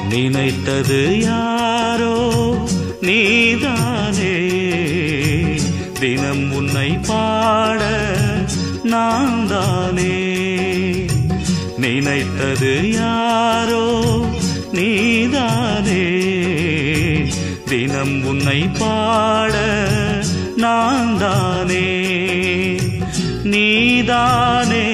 நினைத்தது யாரோ நீதானே தினம் உன்னை பாட நான் தானே நினைத்தது யாரோ நீதானே தினம் உன்னை பாட நான் தானே நீதானே